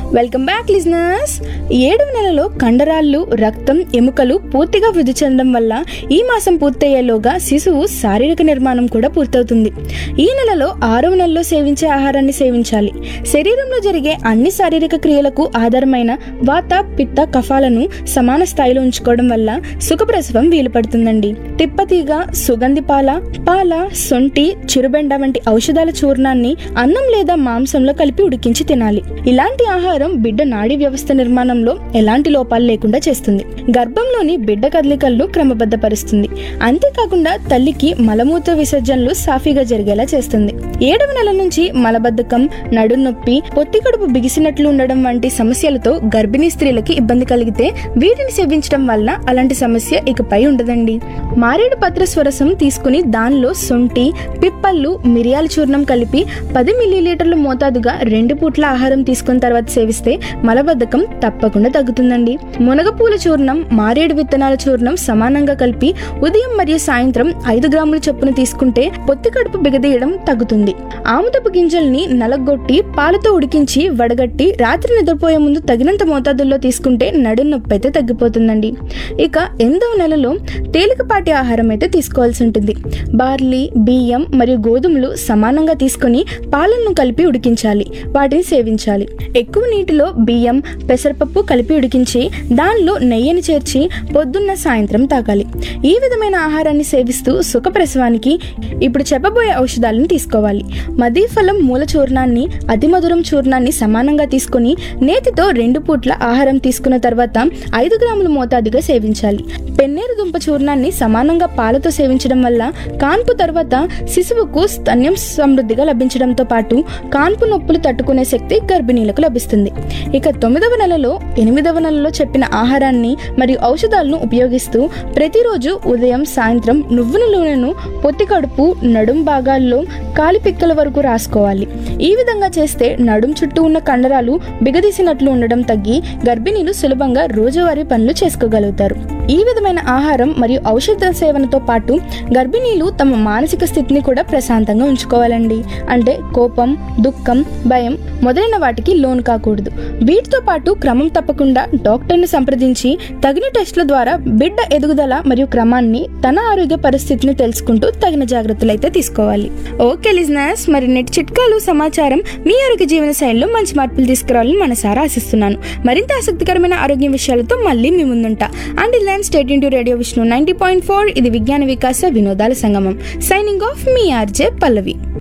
welcome back listeners ఏడవ నెలలో కండరాళ్ళు రక్తం ఎముకలు పూర్తిగా వృద్ధి చెందడం వల్ల ఈ మాసం పూర్తయ్యేలోగా శిశువు శారీరక నిర్మాణం కూడా పూర్తవుతుంది ఈ నెలలో ఆరవ నెలలో సేవించే ఆహారాన్ని సేవించాలి శరీరంలో జరిగే అన్ని శారీరక క్రియలకు ఆధారమైన వాత పిత్త కఫాలను సమాన స్థాయిలో ఉంచుకోవడం వల్ల సుఖప్రసవం వీలు పడుతుందండి తిప్పతీగ సుగంధి పాల పాల సొంటి చిరుబెండ వంటి ఔషధాల చూర్ణాన్ని అన్నం లేదా మాంసంలో కలిపి ఉడికించి తినాలి ఇలాంటి ఆహారం బిడ్డ నాడీ వ్యవస్థ నిర్మాణంలో ఎలాంటి లోపాలు లేకుండా చేస్తుంది గర్భంలోని బిడ్డ కదలికలను క్రమబద్ధపరుస్తుంది అంతేకాకుండా తల్లికి మలమూత్ర విసర్జనలు సాఫీగా జరిగేలా చేస్తుంది ఏడవ నెల నుంచి మలబద్ధకం నడునొప్పి పొత్తి కడుపు బిగిసినట్లు ఉండడం వంటి సమస్యలతో గర్భిణీ స్త్రీలకి ఇబ్బంది కలిగితే వీటిని సేవించడం వల్ల అలాంటి సమస్య ఇకపై ఉండదండి మారేడు పత్ర స్వరసం తీసుకుని దానిలో సొంటి పిప్పళ్ళు మిరియాల చూర్ణం కలిపి పది మిల్లీలీటర్ల మోతాదుగా రెండు పూట్ల ఆహారం తీసుకున్న తర్వాత సేవిస్తే మలబద్ధకం తప్పకుండా తగ్గుతుందండి మునగపూల చూర్ణం మారేడు విత్తనాల చూర్ణం సమానంగా కలిపి ఉదయం మరియు సాయంత్రం ఐదు గ్రాముల చొప్పున తీసుకుంటే పొత్తి కడుపు బిగదీయడం తగ్గుతుంది ఆముదపు గింజల్ని నలగొట్టి పాలతో ఉడికించి వడగట్టి రాత్రి నిద్రపోయే ముందు తగినంత మోతాదుల్లో తీసుకుంటే నడు నొప్పి అయితే తగ్గిపోతుందండి ఇక ఎనిమిదవ నెలలో తేలికపాటి ఆహారం అయితే తీసుకోవాల్సి ఉంటుంది బార్లీ బియ్యం మరియు గోధుమలు సమానంగా తీసుకొని పాలలను కలిపి ఉడికించాలి వాటిని సేవించాలి ఎక్కువ నీటిలో బియ్యం పెసరపప్పు కలిపి ఉడికించి దానిలో నెయ్యిని చేర్చి పొద్దున్న సాయంత్రం తాగాలి ఈ విధమైన ఆహారాన్ని సేవిస్తూ సుఖప్రసవానికి ఇప్పుడు చెప్పబోయే ఔషధాలను తీసుకోవాలి మదీఫలం మూల చూర్ణాన్ని అతిమధురం చూర్ణాన్ని సమానంగా తీసుకొని నేతితో రెండు పూట్ల ఆహారం తీసుకున్న తర్వాత ఐదు గ్రాముల మోతాదుగా సేవించాలి పెన్నేరు దుంప చూర్ణాన్ని సమానంగా పాలతో సేవించడం వల్ల కాన్పు తర్వాత శిశువుకు స్తన్యం సమృద్ధిగా లభించడంతో పాటు కాన్పు నొప్పులు తట్టుకునే శక్తి గర్భిణీలకు లభిస్తుంది ఇక తొమ్మిదవ నెలలో ఎనిమిదవ నెలలో చెప్పిన ఆహారాన్ని మరియు ఔషధాలను ఉపయోగిస్తూ ప్రతిరోజు ఉదయం సాయంత్రం నువ్వుల నూనెను పొత్తి కడుపు నడుం భాగాల్లో కాలిపిక్కల వరకు రాసుకోవాలి ఈ విధంగా చేస్తే నడుం చుట్టూ ఉన్న కండరాలు బిగదీసినట్లు ఉండడం తగ్గి గర్భిణీలు సులభంగా రోజువారీ పనులు చేసుకోగలుగుతారు ఈ విధమైన ఆహారం మరియు ఔషధ సేవనతో పాటు గర్భిణీలు తమ మానసిక స్థితిని కూడా ప్రశాంతంగా ఉంచుకోవాలండి అంటే కోపం దుఃఖం భయం మొదలైన వాటికి లోన్ కాకూడదు వీటితో పాటు క్రమం తప్పకుండా డాక్టర్ని సంప్రదించి తగిన టెస్టుల ద్వారా బిడ్డ ఎదుగుదల మరియు క్రమాన్ని తన ఆరోగ్య పరిస్థితిని తెలుసుకుంటూ తగిన జాగ్రత్తలు అయితే తీసుకోవాలి ఓకే లిజినర్స్ మరి నెట్ చిట్కాలు సమాచారం మీ ఆరోగ్య జీవన శైలిలో మంచి మార్పులు తీసుకురావాలని మనసారా ఆశిస్తున్నాను మరింత ఆసక్తికరమైన ఆరోగ్య విషయాలతో మళ్ళీ మీ ముందుంటా అండ్ ల్యాండ్ స్టేట్ ఇంటూ radio Vishnu ninety point four ఇది విజ్ఞాన వికాస వినోదాల సంగమం సైనింగ్ ఆఫ్ మీ ఆర్జే పల్లవి